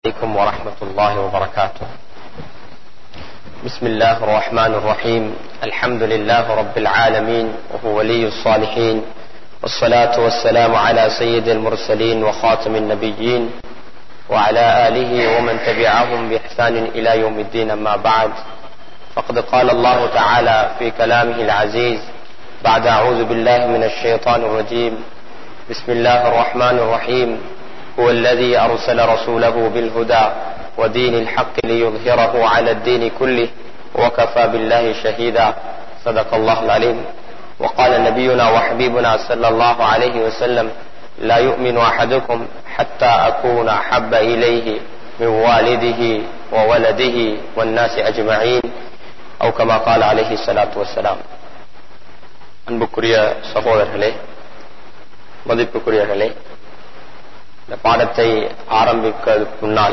عليكم ورحمة الله وبركاته بسم الله الرحمن الرحيم الحمد لله رب العالمين وهو ولي الصالحين والصلاة والسلام على سيد المرسلين وخاتم النبيين وعلى آله ومن تبعهم بإحسان إلى يوم الدين أما بعد فقد قال الله تعالى في كلامه العزيز بعد أعوذ بالله من الشيطان الرجيم بسم الله الرحمن الرحيم هو الذي أرسل رسوله بالهدى ودين الحق ليظهره على الدين كله وكفى بالله شهيدا صدق الله العليم وقال نبينا وحبيبنا صلى الله عليه وسلم لا يؤمن أحدكم حتى أكون أحب إليه من والده وولده والناس أجمعين أو كما قال عليه الصلاة والسلام அன்புக்குரிய சகோதரர்களே மதிப்புக்குரியவர்களே இந்த பாடத்தை ஆரம்பிக்கிறதுக்கு முன்னால்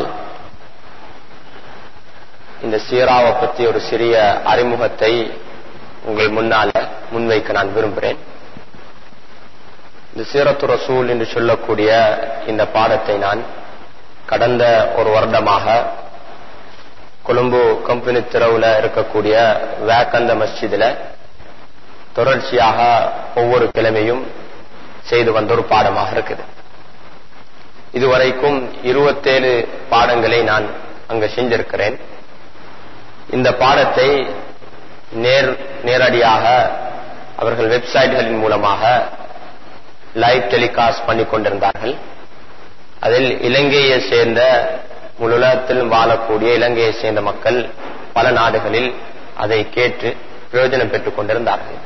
இந்த சீராவை பற்றி ஒரு சிறிய அறிமுகத்தை உங்கள் முன்னால முன்வைக்க நான் விரும்புகிறேன் இந்த சீரத்து ரசூல் என்று சொல்லக்கூடிய இந்த பாடத்தை நான் கடந்த ஒரு வருடமாக கொழும்பு கம்பெனி திறவுல இருக்கக்கூடிய வேக்கந்த மஸ்ஜிதில் தொடர்ச்சியாக ஒவ்வொரு கிழமையும் செய்து வந்த ஒரு பாடமாக இருக்குது இதுவரைக்கும் இருபத்தேழு பாடங்களை நான் அங்கு செஞ்சிருக்கிறேன் இந்த பாடத்தை நேர் நேரடியாக அவர்கள் வெப்சைட்களின் மூலமாக லைவ் டெலிகாஸ்ட் பண்ணி கொண்டிருந்தார்கள் அதில் இலங்கையை சேர்ந்த முழுலத்தில் வாழக்கூடிய இலங்கையை சேர்ந்த மக்கள் பல நாடுகளில் அதை கேட்டு பிரயோஜனம் பெற்றுக் கொண்டிருந்தார்கள்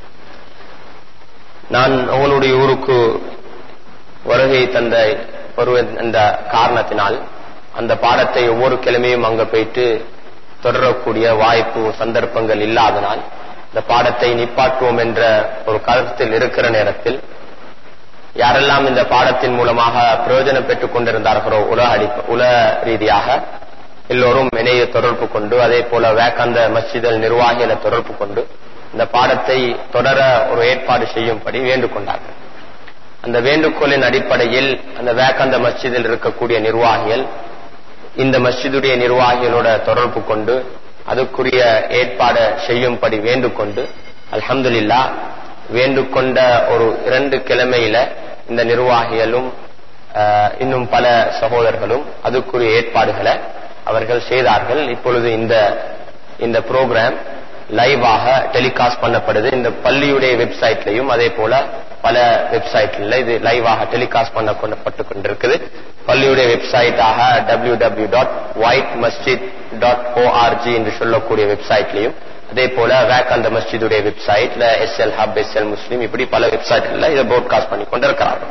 நான் உங்களுடைய ஊருக்கு வருகை தந்த ஒரு அந்த காரணத்தினால் அந்த பாடத்தை ஒவ்வொரு கிழமையும் அங்க போயிட்டு தொடரக்கூடிய வாய்ப்பு சந்தர்ப்பங்கள் இல்லாதனால் இந்த பாடத்தை நிப்பாட்டுவோம் என்ற ஒரு கருத்தில் இருக்கிற நேரத்தில் யாரெல்லாம் இந்த பாடத்தின் மூலமாக பிரயோஜனம் பெற்றுக் கொண்டிருந்தார்களோ உலக அடி உலக ரீதியாக எல்லோரும் இணைய தொடர்பு கொண்டு அதே போல வேக்காந்த மஸ்ஜிதல் நிர்வாகிகளை தொடர்பு கொண்டு இந்த பாடத்தை தொடர ஒரு ஏற்பாடு செய்யும்படி வேண்டுகொண்டார்கள் அந்த வேண்டுகோளின் அடிப்படையில் அந்த வேக்காந்த மஸ்ஜிதில் இருக்கக்கூடிய நிர்வாகிகள் இந்த மஸ்ஜிதுடைய நிர்வாகிகளோட தொடர்பு கொண்டு அதுக்குரிய ஏற்பாடு செய்யும்படி வேண்டுகொண்டு அல்ஹம்துல்லா வேண்டுகொண்ட ஒரு இரண்டு கிழமையில இந்த நிர்வாகிகளும் இன்னும் பல சகோதரர்களும் அதுக்குரிய ஏற்பாடுகளை அவர்கள் செய்தார்கள் இப்பொழுது இந்த இந்த ப்ரோக்ராம் லைவாக டெலிகாஸ்ட் பண்ணப்படுது இந்த பள்ளியுடைய வெப்சைட்லையும் அதே போல பல வெப்சைட்ல இது லைவாக டெலிகாஸ்ட் பண்ணப்பட்டு கொண்டிருக்குது பள்ளியுடைய வெப்சைட்டாக W W dot white Masjid dot O R G என்று சொல்லக்கூடிய வெப்சைட்லையும் அதே போல வேக்காந்த மஸ்ஜிதுடைய வெப்சைட்ல S L hub S L Muslim இப்படி பல வெப்சைட்ல இதை ப்ராட்காஸ்ட் பண்ணி கொண்டிருக்கிறார்கள்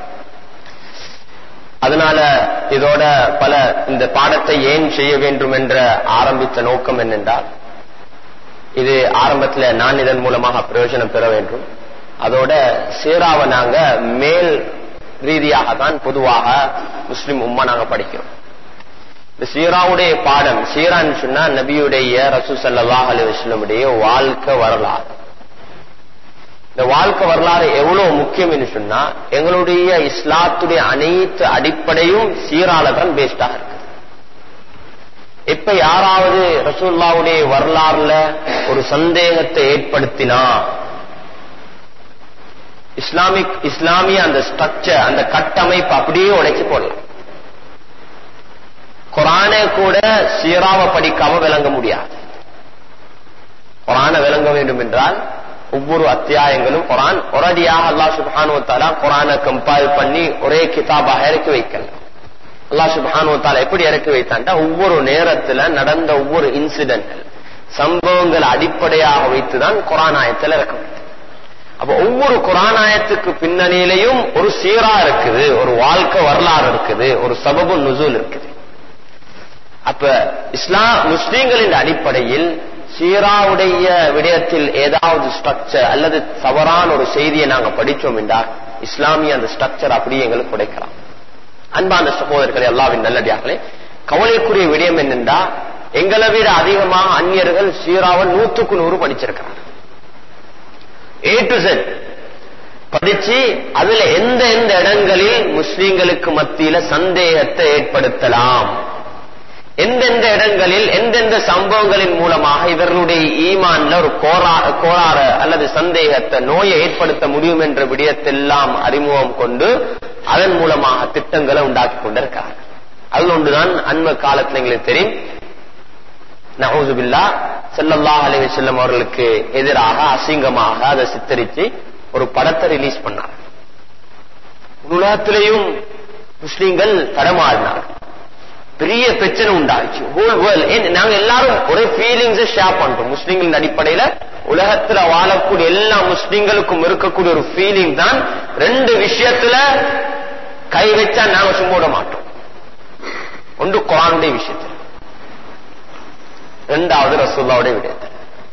அதனால இதோட பல இந்த பாடத்தை ஏன் செய்ய வேண்டும் என்ற ஆரம்பித்த நோக்கம் என்னென்றால் இது ஆரம்பத்தில் நான் இதன் மூலமாக பிரயோஜனம் பெற வேண்டும் அதோட சீராவை நாங்க மேல் ரீதியாக தான் பொதுவாக முஸ்லிம் உம்மா நாங்க படிக்கிறோம் இந்த சீராவுடைய பாடம் சீரான்னு சொன்னா நபியுடைய ரசூ சல்லாஹ் அலி வஸ்லமுடைய வாழ்க்கை வரலாறு இந்த வாழ்க்கை வரலாறு எவ்வளவு முக்கியம் என்று சொன்னா எங்களுடைய இஸ்லாத்துடைய அனைத்து அடிப்படையும் சீரால தான் பேஸ்டாக இருக்கு இப்ப யாராவது ரசூல்லாவுடைய வரலாறுல ஒரு சந்தேகத்தை ஏற்படுத்தினா இஸ்லாமிக் இஸ்லாமிய அந்த ஸ்ட்ரக்சர் அந்த கட்டமைப்பு அப்படியே உடைச்சு போடலாம் குரானை கூட சீராவை படிக்காம விளங்க முடியாது குரானை விளங்க வேண்டும் என்றால் ஒவ்வொரு அத்தியாயங்களும் குரான் ஒரடியாக அல்லா சுபானு தாலா குரானை கம்பைல் பண்ணி ஒரே கிதாபாக இறக்கி வைக்கல அல்லா சுபானு தாலா எப்படி இறக்கி வைத்தான்டா ஒவ்வொரு நேரத்துல நடந்த ஒவ்வொரு இன்சிடென்ட் சம்பவங்கள் அடிப்படையாக வைத்துதான் குரானாயத்தில் இறக்க அப்ப ஒவ்வொரு குரானாயத்துக்கு பின்னணியிலையும் ஒரு சீரா இருக்குது ஒரு வாழ்க்கை வரலாறு இருக்குது ஒரு சபபு நுசூல் இருக்குது அப்ப இஸ்லாம் முஸ்லீம்களின் அடிப்படையில் சீராவுடைய விடயத்தில் ஏதாவது ஸ்ட்ரக்சர் அல்லது தவறான ஒரு செய்தியை நாங்க படிச்சோம் என்றால் இஸ்லாமிய அந்த ஸ்ட்ரக்சர் அப்படியே எங்களுக்கு உடைக்கலாம் அன்பான சகோதரர்களை எல்லாவின் நல்லடியார்களே கவலைக்குரிய விடயம் என்னென்றா எங்களை விட அதிகமாக அந்நியர்கள் சீராவை நூத்துக்கு நூறு படிச்சிருக்கிறாங்க ஏ டு செட் படிச்சு அதுல எந்த எந்த இடங்களில் முஸ்லீம்களுக்கு மத்தியில சந்தேகத்தை ஏற்படுத்தலாம் எந்தெந்த இடங்களில் எந்தெந்த சம்பவங்களின் மூலமாக இவர்களுடைய ஈமான்ல ஒரு கோரா கோளாறு அல்லது சந்தேகத்தை நோயை ஏற்படுத்த முடியும் என்ற விடயத்தெல்லாம் அறிமுகம் கொண்டு அதன் மூலமாக திட்டங்களை உண்டாக்கி கொண்டிருக்கிறார்கள் அதில் ஒன்றுதான் அண்ம காலத்தில் எங்களுக்கு தெரியும் நஹூசுபில்லா செல்லல்லா அலைஹி செல்லம் அவர்களுக்கு எதிராக அசிங்கமாக அதை சித்தரித்து ஒரு படத்தை ரிலீஸ் பண்ணார் உலகத்திலேயும் முஸ்லீம்கள் தடமாறினார் பெரிய பிரச்சனை உண்டாச்சு ஹோல் வேர்ல்ட் நாங்க எல்லாரும் ஒரே ஃபீலிங்ஸ் ஷேர் பண்றோம் முஸ்லீம்களின் அடிப்படையில உலகத்துல வாழக்கூடிய எல்லா முஸ்லீம்களுக்கும் இருக்கக்கூடிய ஒரு ஃபீலிங் தான் ரெண்டு விஷயத்துல கை வச்சா நாங்க சும்மா விட மாட்டோம் ஒன்று குரானுடைய விஷயத்துல ரெண்டாவது ரசூல்லாவுடைய விடயத்தில்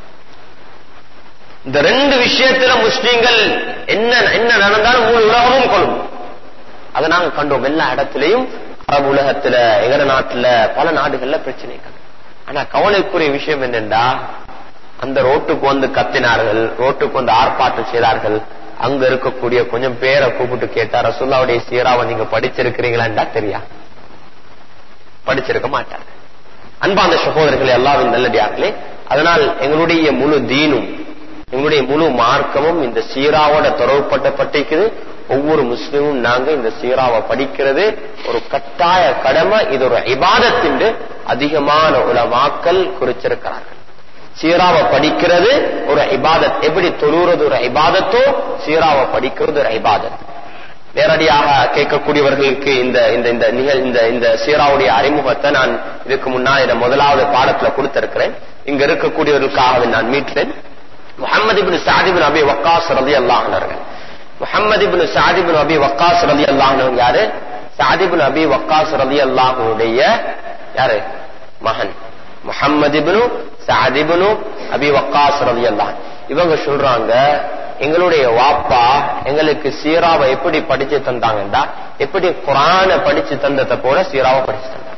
இந்த ரெண்டு விஷயத்துல முஸ்லீம்கள் என்ன என்ன நடந்தாலும் முழு உலகமும் கொள்ளும் அதை நாங்க கண்டோம் எல்லா இடத்திலையும் அரபு உலகத்துல எங்கட நாட்டுல பல நாடுகள்ல பிரச்சனை கண்டோம் ஆனா கவலைக்குரிய விஷயம் என்னென்றா அந்த ரோட்டுக்கு வந்து கத்தினார்கள் ரோட்டுக்கு வந்து ஆர்ப்பாட்டம் செய்தார்கள் அங்க இருக்கக்கூடிய கொஞ்சம் பேரை கூப்பிட்டு கேட்டா ரசூல்லாவுடைய சீராவை நீங்க படிச்சிருக்கிறீங்களாண்டா தெரியா படிச்சிருக்க மாட்டாங்க அன்பாந்த சகோதரர்கள் எல்லாரும் நல்லடியார்களே அதனால் எங்களுடைய முழு தீனும் எங்களுடைய முழு மார்க்கமும் இந்த சீராவோட தொடர்பட்டப்பட்டிருக்குது ஒவ்வொரு முஸ்லீமும் நாங்க இந்த சீராவை படிக்கிறது ஒரு கட்டாய கடமை இது ஒரு இபாதத்தின் அதிகமான உலமாக்கல் குறிச்சிருக்கிறார்கள் சீராவை படிக்கிறது ஒரு இபாதத் எப்படி தொழுறது ஒரு இபாதத்தோ சீராவை படிக்கிறது ஒரு இபாதத் நேரடியாக கேட்கக்கூடியவர்களுக்கு இந்த இந்த இந்த நிகழ் இந்த இந்த சீராவுடைய அறிமுகத்தை நான் இதுக்கு முன்னால் இந்த முதலாவது பாடத்துல கொடுத்திருக்கிறேன் இங்க இருக்கக்கூடியவர்களுக்காக நான் மீட்கிறேன் முகமது இபின் சாதிபின் அபி வக்காஸ் ரதி அல்லாஹர்கள் முகமது இபின் சாதிபின் அபி வக்காஸ் ரதி அல்லாஹ் யாரு சாதிபின் அபி வக்காஸ் ரதி அல்லாஹனுடைய யாரு மகன் முகமது இபினு சாதிபினு அபி வக்காஸ் ரதி அல்லாஹ் இவங்க சொல்றாங்க எங்களுடைய வாப்பா எங்களுக்கு சீராவை எப்படி படிச்சு தந்தாங்கடா எப்படி குரான படிச்சு தந்ததை போல சீராவை படிச்சு தந்தாங்க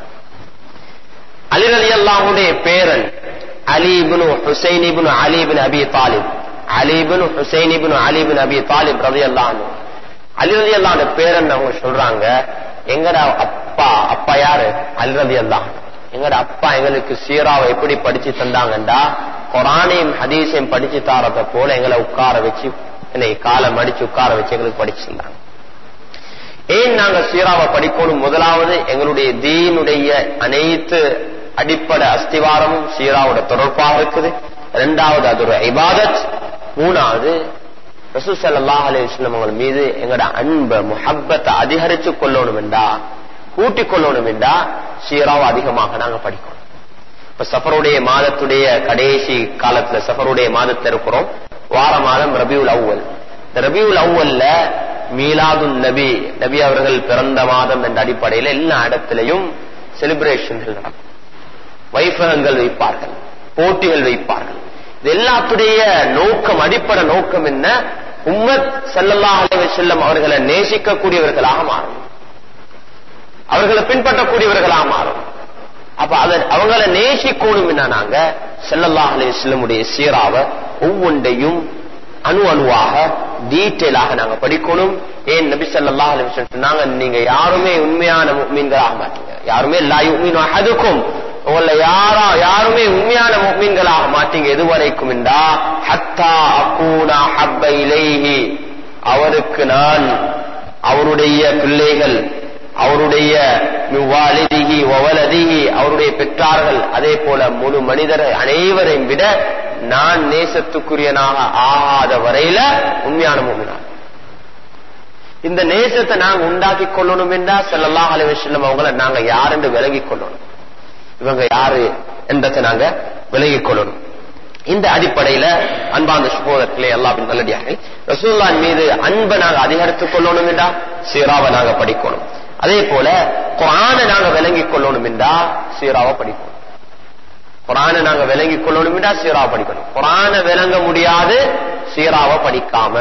அலி அலி அல்லாஹுடைய பேரன் அலிபுனு ஹுசைன் இபுனு அலிபின் அபி தாலிப் அலிபுனு ஹுசைன் இபுனு அலிபின் அபி தாலிப் ரதி அல்லாஹு அலி அலி அல்லாஹ் பேரன் அவங்க சொல்றாங்க எங்கட அப்பா அப்பா யாரு அலி ரதி அல்லாஹ் எங்கட அப்பா எங்களுக்கு சீராவை எப்படி படிச்சு தந்தாங்கண்டா குரானையும் ஹதீஸையும் படிச்சு தாரத போல எங்களை உட்கார வச்சு என்னை காலை மடிச்சு உட்கார வச்சு எங்களுக்கு படிச்சு தந்தாங்க ஏன் நாங்க சீராவை படிக்கணும் முதலாவது எங்களுடைய தீனுடைய அனைத்து அடிப்படை அஸ்திவாரமும் சீராவோட தொடர்பாக இருக்குது இரண்டாவது அது ஒரு இபாதத் மூணாவது ரசூசல்லாஹ் அலிஸ்லாம் அவங்கள் மீது எங்களோட அன்பை முஹப்பத்தை அதிகரிச்சு கொள்ளணும் என்றா கூட்டிக் கொள்ளணும் என்றா சீராவை அதிகமாக நாங்க படிக்கணும் இப்ப சஃபருடைய மாதத்துடைய கடைசி காலத்துல சஃபருடைய மாதத்துல இருக்கிறோம் வார மாதம் ரபியுல் அவ்வல் இந்த ரபியுல் அவ்வல்ல மீலாதுன் நபி நபி அவர்கள் பிறந்த மாதம் என்ற அடிப்படையில் எல்லா இடத்திலையும் செலிப்ரேஷன்கள் நடக்கும் வைபகங்கள் வைப்பார்கள் போட்டிகள் வைப்பார்கள் இது எல்லாத்துடைய நோக்கம் அடிப்படை நோக்கம் என்ன உம்மத் செல்லல்லா அலைவ செல்லம் அவர்களை நேசிக்கக்கூடியவர்களாக மாறும் அவர்களை பின்பற்றக்கூடியவர்களாக மாறும் அப்ப அதை அவங்கள நேசிக்கணும் என்ன நாங்க செல்லல்லா அலைவ செல்லமுடைய சீராவை ஒவ்வொன்றையும் அணு அணுவாக டீட்டெயிலாக நாங்க படிக்கணும் ஏன் நபி சல்லா அலைவ சொன்னாங்க நீங்க யாருமே உண்மையான மீன்களாக மாட்டீங்க யாருமே எல்லா மீன் அதுக்கும் உங்களை யாரா யாருமே உண்மையான மீன்களாக மாட்டீங்க எதுவரைக்கும் என்றா ஹத்தா அக்கூனா ஹப்ப இலேஹி அவருக்கு நான் அவருடைய பிள்ளைகள் அவருடைய வாலிதிகி ஒவலதிகி அவருடைய பெற்றார்கள் அதே போல முழு மனிதரை அனைவரையும் விட நான் நேசத்துக்குரியனாக ஆகாத வரையில உண்மையான மூமினார் இந்த நேசத்தை நாங்க உண்டாக்கி கொள்ளணும் என்றா செல்லல்லா அலைவசல்லம் அவங்கள நாங்க யாருன்னு விலகிக் கொள்ளணும் இவங்க யாரு என்றதை நாங்க விலகிக் கொள்ளணும் இந்த அடிப்படையில அன்பாந்த சுகோதரர்களே எல்லாரும் நல்லடியாக ரசூல்லான் மீது அன்பை நாங்க அதிகரித்துக் கொள்ளணும் என்றா சீராவை நாங்க படிக்கணும் அதே போல குரானை நாங்க விளங்கிக் கொள்ளணும் என்றா சீராவை படிக்கணும் குரானை நாங்க விளங்கிக் கொள்ளணும் என்றா சீராவை படிக்கணும் குரானை விளங்க முடியாது சீராவை படிக்காம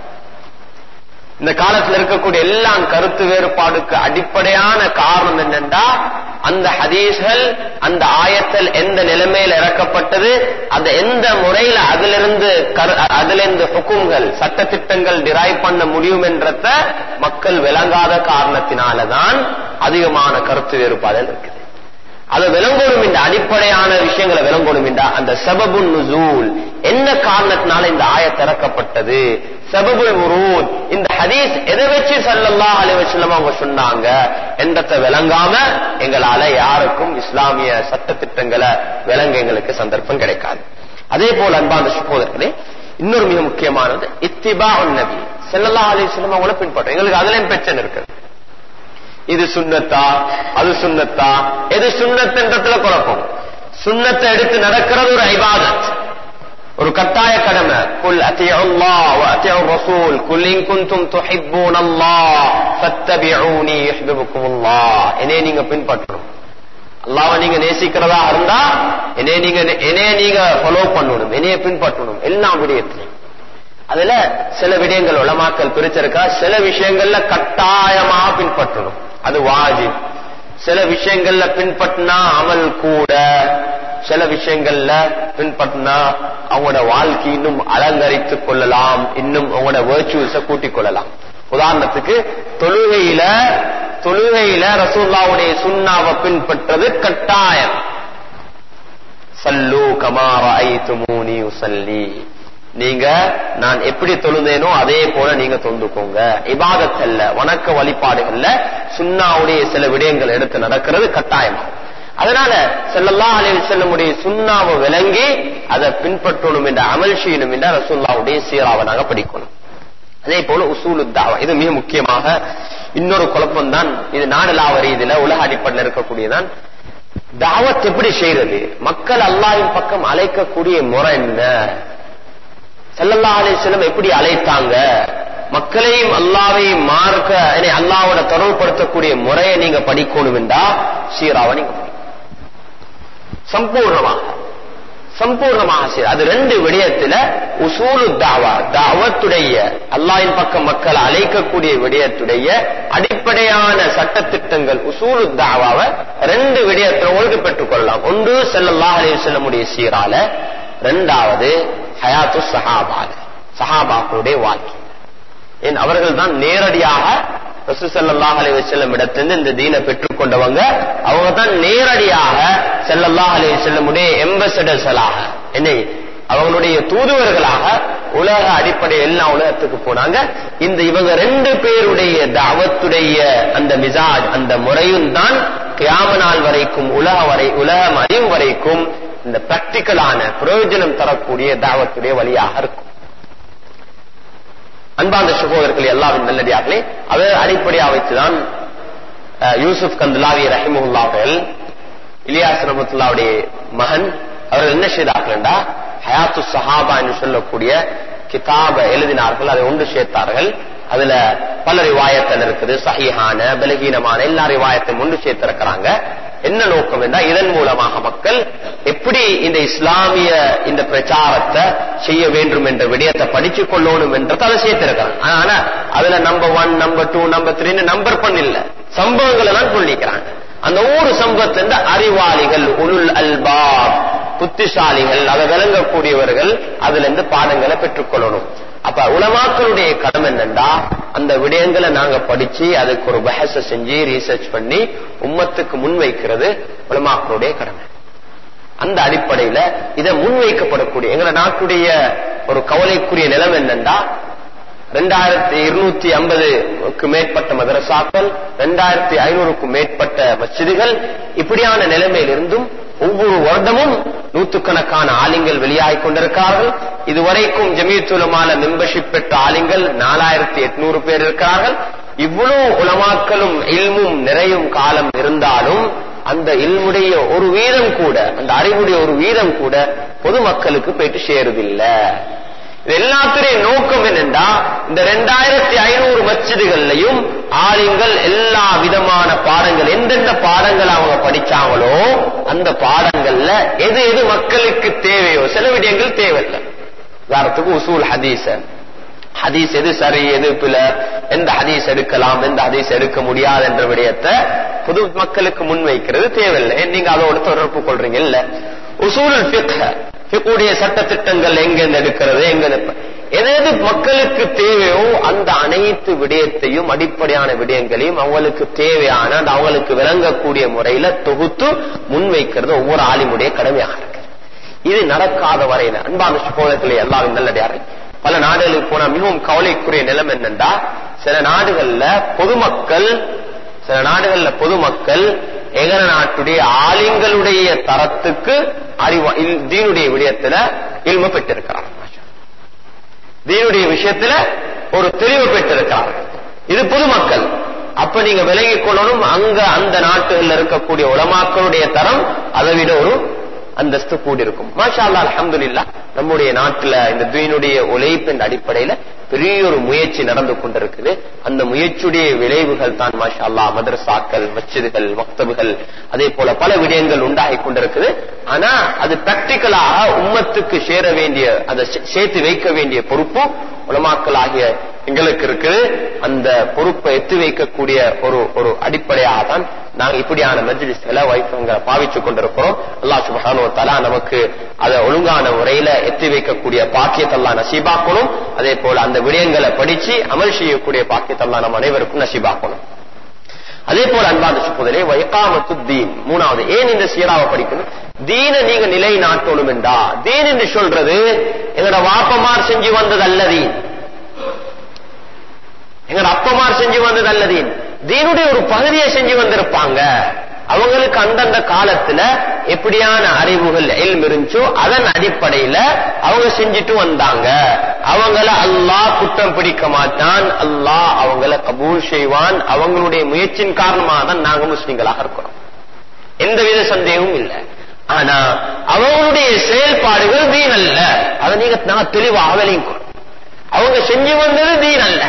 இந்த காலத்தில் இருக்கக்கூடிய எல்லா கருத்து வேறுபாடுக்கு அடிப்படையான காரணம் என்னென்றா அந்த ஹதீஸ்கள் அந்த ஆயத்தல் எந்த நிலைமையில் இறக்கப்பட்டது அந்த எந்த முறையில அதிலிருந்து அதிலிருந்து ஹுக்கும்கள் சட்டத்திட்டங்கள் டிரைவ் பண்ண முடியும் என்றத மக்கள் விளங்காத காரணத்தினாலதான் அதிகமான கருத்து வேறுபாடுகள் இருக்குது அதை விளங்கணும் என்ற அடிப்படையான விஷயங்களை விளங்கணும் என்ற அந்த சபபுல் நுசூல் என்ன காரணத்தினால இந்த ஆய திறக்கப்பட்டது சபபுல் உரூத் இந்த ஹதீஸ் எதை வச்சு சல்லல்லாஹு அலைஹி வஸல்லம் அவங்க சொன்னாங்க என்றதை விளங்காம எங்களால யாருக்கும் இஸ்லாமிய சட்ட திட்டங்களை விளங்க எங்களுக்கு சந்தர்ப்பம் கிடைக்காது அதே போல அன்பான சகோதரர்களே இன்னொரு மிக முக்கியமானது இத்திபா நபி ஸல்லல்லாஹு அலைஹி வஸல்லம் அவங்கள பின்பற்ற எங்களுக்கு அதுலயும் பிரச்சனை இருக்கு இது சுண்ணத்தா அது சுண்ணத்தா எது சுண்ணத்துன்றதுல குழப்பம் சுண்ணத்தை எடுத்து நடக்கிறது ஒரு ஐபாதத் ஒரு கட்டாய கடமை குல் அத்தியுல்லாஹ் வ அத்தியுர் ரசூல் குல் இன் குன்தும் துஹிப்பூனல்லாஹ் ஃபத்தபிஊனி யுஹிப்புக்குமுல்லாஹ் என்னை நீங்க பின்பற்றணும் அல்லாஹ்வை நீங்க நேசிக்கிறதா இருந்தா என்னைய நீங்க என்னைய நீங்க ஃபாலோ பண்ணணும் என்னைய பின்பற்றணும் எல்லா விடயத்திலையும் அதுல சில விடயங்கள் உலமாக்கல் பிரிச்சிருக்கா சில விஷயங்கள்ல கட்டாயமாக பின்பற்றணும் அது வாஜிப் சில விஷயங்கள்ல பின்பற்றினா அமல் கூட சில விஷயங்கள்ல பின்பற்றினா அவங்களோட வாழ்க்கை இன்னும் அலங்கரித்துக் கொள்ளலாம் இன்னும் அவங்களோட வேர்ச்சுவஸ கூட்டிக் கொள்ளலாம் உதாரணத்துக்கு தொழுகையில தொழுகையில ரசூல்லாவுடைய சுண்ணாவை பின்பற்றது கட்டாயம் சல்லு கமார ஐத்துமூனி உசல்லி நீங்க நான் எப்படி தொழுந்தேனோ அதே போல நீங்க தொழுதுக்கோங்க இபாதத்தல்ல வணக்க வழிபாடுகள்ல சுண்ணாவுடைய சில விடயங்கள் எடுத்து நடக்கிறது கட்டாயமாகும் அதனால செல்லல்லா அலைஹி செல்லமுடைய சுண்ணாவை விளங்கி அதை பின்பற்றணும் என்ற அமல் செய்யணும் என்ற ரசூல்லாவுடைய சீராவை நாங்க படிக்கணும் அதே போல உசூலு தாவா இது மிக முக்கியமாக இன்னொரு குழப்பம் தான் இது நாடலாவ ரீதியில உலக அடிப்படையில் இருக்கக்கூடியதான் தாவத் எப்படி செய்யறது மக்கள் அல்லாஹ்வின் பக்கம் அழைக்கக்கூடிய முறை என்ன செல்லல்லா அலிஸ்லம் எப்படி அழைத்தாங்க மக்களையும் அல்லாவையும் மார்க்க அல்லாவோட தொடர்புபடுத்தக்கூடிய முறையை நீங்க படிக்கணும் என்றா சீராவை நீங்க படிக்கணும். சம்பூர்ணமாக சம்பூர்ணமாக சீர் அது ரெண்டு விடயத்துல உசூலு தாவா தாவத்துடைய அல்லாஹ்வின் பக்கம் மக்கள் அழைக்கக்கூடிய விடயத்துடைய அடிப்படையான சட்டத்திட்டங்கள் உசூலு தாவாவை ரெண்டு விடயத்துல ஒழுங்கு பெற்றுக் கொள்ளலாம் ஒன்று செல்லல்லாஹ் அலைஹி சீரால ரெண்டாவது ஹயாத்து சஹாபால சஹாபாக்களுடைய வாழ்க்கை ஏன் அவர்கள் தான் நேரடியாக ரசூசல்லாஹ் அலி வசல்லம் இடத்திலிருந்து இந்த தீனை பெற்றுக்கொண்டவங்க அவங்க தான் நேரடியாக செல்லல்லாஹ் அலி வசல்லமுடைய எம்பசடர்ஸலாக என்ன அவங்களுடைய தூதுவர்களாக உலக அடிப்படை எல்லா உலகத்துக்கு போனாங்க இந்த இவங்க ரெண்டு பேருடைய தாவத்துடைய அந்த மிசாஜ் அந்த முறையும் தான் கியாம நாள் வரைக்கும் உலக வரை உலகம் அறியும் வரைக்கும் இந்த பிராக்டிக்கலான பிரயோஜனம் தரக்கூடிய தாவத்துடைய வழியாக இருக்கும் அன்பார்ந்த சகோதரர்கள் எல்லாரும் நல்லடியார்களே அதை அடிப்படையாக வைத்துதான் அஹ், யூசுப் கந்துலாவி ரஹிமுல்லா அவர்கள் இலியாஸ் ரமத்துல்லாவுடைய மகன் அவர்கள் என்ன செய்தார்கள்டா ஹயாத்து சஹாபா என்று சொல்லக்கூடிய கிதாப எழுதினார்கள் அதை ஒன்று சேர்த்தார்கள் அதுல பல ரிவாயத்தல் இருக்குது சஹீஹான பலகீனமான எல்லா ரிவாயத்தையும் ஒன்று சேர்த்திருக்கிறாங்க என்ன நோக்கம் என்றால் இதன் மூலமாக மக்கள் எப்படி இந்த இஸ்லாமிய இந்த பிரச்சாரத்தை செய்ய வேண்டும் என்ற விடயத்தை படிச்சு கொள்ளணும் என்றதை அதை சேர்த்திருக்கிறாங்க ஆனா அதுல number one number two number த்ரீன்னு நம்பர் பண்ணல சம்பவங்களை தான் சொல்லிக்கிறாங்க அந்த ஒவ்வொரு சம்பவத்திலிருந்து அறிவாளிகள் உலுல் அல்பாப் புத்திசாலிகள் அதை விளங்கக்கூடியவர்கள் அதுல இருந்து பாடங்களை பெற்றுக்கொள்ளணும் அப்ப உலமாக்களுடைய கடமை என்னண்டா அந்த விடயங்களை நாங்க படிச்சு அதுக்கு ஒரு பஹஸ செஞ்சு ரீசர்ச் பண்ணி உம்மத்துக்கு முன்வைக்கிறது உலமாக்களுடைய கடமை அந்த அடிப்படையில இதை முன்வைக்கப்படக்கூடிய எங்க நாட்டுடைய ஒரு கவலைக்குரிய நிலம் என்னண்டா ரெண்டாயிரத்தி இருநூத்தி ஐம்பதுக்கு மேற்பட்ட மதரசாக்கள் ரெண்டாயிரத்தி ஐநூறுக்கும் மேற்பட்ட மஸ்ஜிதுகள் இப்படியான நிலைமையிலிருந்தும் ஒவ்வொரு வருடமும் நூற்றுக்கணக்கான ஆலிங்கள் வெளியாகிக் கொண்டிருக்கிறார்கள் இதுவரைக்கும் ஜமீத்துலமான மெம்பர்ஷிப் பெற்ற ஆலிங்கள் நாலாயிரத்தி எட்நூறு பேர் இருக்கிறார்கள் இவ்வளவு உலமாக்களும் இல்மும் நிறையும் காலம் இருந்தாலும் அந்த இல்முடைய ஒரு வீதம் கூட அந்த அறிவுடைய ஒரு வீதம் கூட பொதுமக்களுக்கு போயிட்டு சேருதில்லை இது எல்லாத்துடைய நோக்கம் என்னென்றா இந்த ரெண்டாயிரத்தி ஐநூறு மச்சிதுகள்லையும் ஆலிம்கள் எல்லா விதமான பாடங்கள் எந்தெந்த பாடங்கள் அவங்க படிச்சாங்களோ அந்த பாடங்கள்ல எது எது மக்களுக்கு தேவையோ சில விடயங்கள் தேவையில்லை உதாரணத்துக்கு உசூல் ஹதீஸ ஹதீஸ் எது சரி எது பில எந்த ஹதீஸ் எடுக்கலாம் எந்த ஹதீஸ் எடுக்க முடியாது என்ற விடயத்தை பொது மக்களுக்கு முன்வைக்கிறது தேவையில்லை நீங்க அதோட தொடர்பு கொள்றீங்க இல்ல உசூல் ஃபிக்ஹ ஃபிக்குடைய சட்ட திட்டங்கள் எங்க எடுக்கிறது எங்க எது எது மக்களுக்கு தேவையோ அந்த அனைத்து விடயத்தையும் அடிப்படையான விடயங்களையும் அவங்களுக்கு தேவையான அந்த அவங்களுக்கு விளங்கக்கூடிய முறையில தொகுத்து முன்வைக்கிறது ஒவ்வொரு ஆலிமுடைய கடமையாக இருக்கு இது நடக்காத வரையில அன்பான சகோதரர்களே எல்லாரும் நல்லடியாரு பல நாடுகளுக்கு போனா மிகவும் கவலைக்குரிய நிலம் என்னண்டா சில நாடுகள்ல பொதுமக்கள் சில நாடுகள்ல பொதுமக்கள் எகர நாட்டுடைய ஆலிங்களுடைய தரத்துக்கு அறிவா இல்- தீனுடைய விடயத்துல இல்ம பெற்றிருக்கிறார் தீனுடைய விஷயத்துல ஒரு தெளிவு பெற்றிருக்கிறார்கள் இது பொதுமக்கள் அப்ப நீங்க விலகிக் கொள்ளணும் அங்க அந்த நாட்டுகள்ல இருக்கக்கூடிய உலமாக்களுடைய தரம் அதை விட ஒரு அந்தஸ்து கூடியிருக்கும் மாஷா அல்லா அல்ஹம்துலில்லாஹ் நம்முடைய நாட்டுல இந்த தீனுடைய உழைப்பின் அடிப்படையில பெரிய ஒரு முயற்சி நடந்து கொண்டிருக்குது அந்த முயற்சியுடைய விளைவுகள் தான் மாஷா அல்லா மதரசாக்கள் மச்சிதுகள் மக்தபுகள் அதே போல பல விடயங்கள் உண்டாகி கொண்டிருக்குது ஆனா அது பிராக்டிக்கலாக உம்மத்துக்கு சேர வேண்டிய அதை சே- சேர்த்து வைக்க வேண்டிய பொறுப்பும் உலமாக்களாகிய எங்களுக்கு இருக்குது அந்த பொறுப்பை எத்தி வைக்கக்கூடிய ஒரு ஒரு அடிப்படையாக தான் நாங்க இப்படியான மஜ்லிஸ்களை வைஃபங்களை பாவிச்சு கொண்டிருக்கிறோம் அல்லாஹ் சுப்ஹானஹு வ தஆலா நமக்கு அதை ஒழுங்கான முறையில எத்தி வைக்கக்கூடிய பாக்கியத்தை அல்லாஹ் நசீபாக்கணும் அதே போல அந்த விடயங்களை படிச்சு அமல் செய்யக்கூடிய பாக்கியத்தை அல்லாஹ் நம்ம அனைவருக்கும் நசீபாக்கணும் அதே போல அன்பான சுப்புதலே வைகாமத்து தீன் மூணாவது ஏன் இந்த சீராவை படிக்கணும் தீன நீங்க நிலை நாட்டணும் என்றா தீன் என்று சொல்றது எங்களோட வாப்பமார் செஞ்சு வந்தது அல்ல தீன் எங்களோட அப்பமார் செஞ்சு வந்தது அல்ல தீன் தீனுடைய ஒரு பகுதியை செஞ்சு வந்திருப்பாங்க அவங்களுக்கு அந்தந்த காலத்துல எப்படியான அறிவுகள் எல்ம் இருந்துச்சோ அதன் அடிப்படையில அவங்க செஞ்சுட்டு வந்தாங்க அவங்கள அல்லாஹ் குற்றம் பிடிக்க மாட்டான் அல்லாஹ் அவங்கள கபூல் செய்வான் அவங்களுடைய முயற்சியின் காரணமாக தான் நாங்க முஸ்லிம்களாக இருக்கிறோம் எந்தவித சந்தேகமும் இல்லை ஆனா அவங்களுடைய செயல்பாடுகள் தீன் அல்ல அதை நீங்க நான் தெளிவாக விளங்கிக்கணும் அவங்க செஞ்சு வந்தது தீன் அல்ல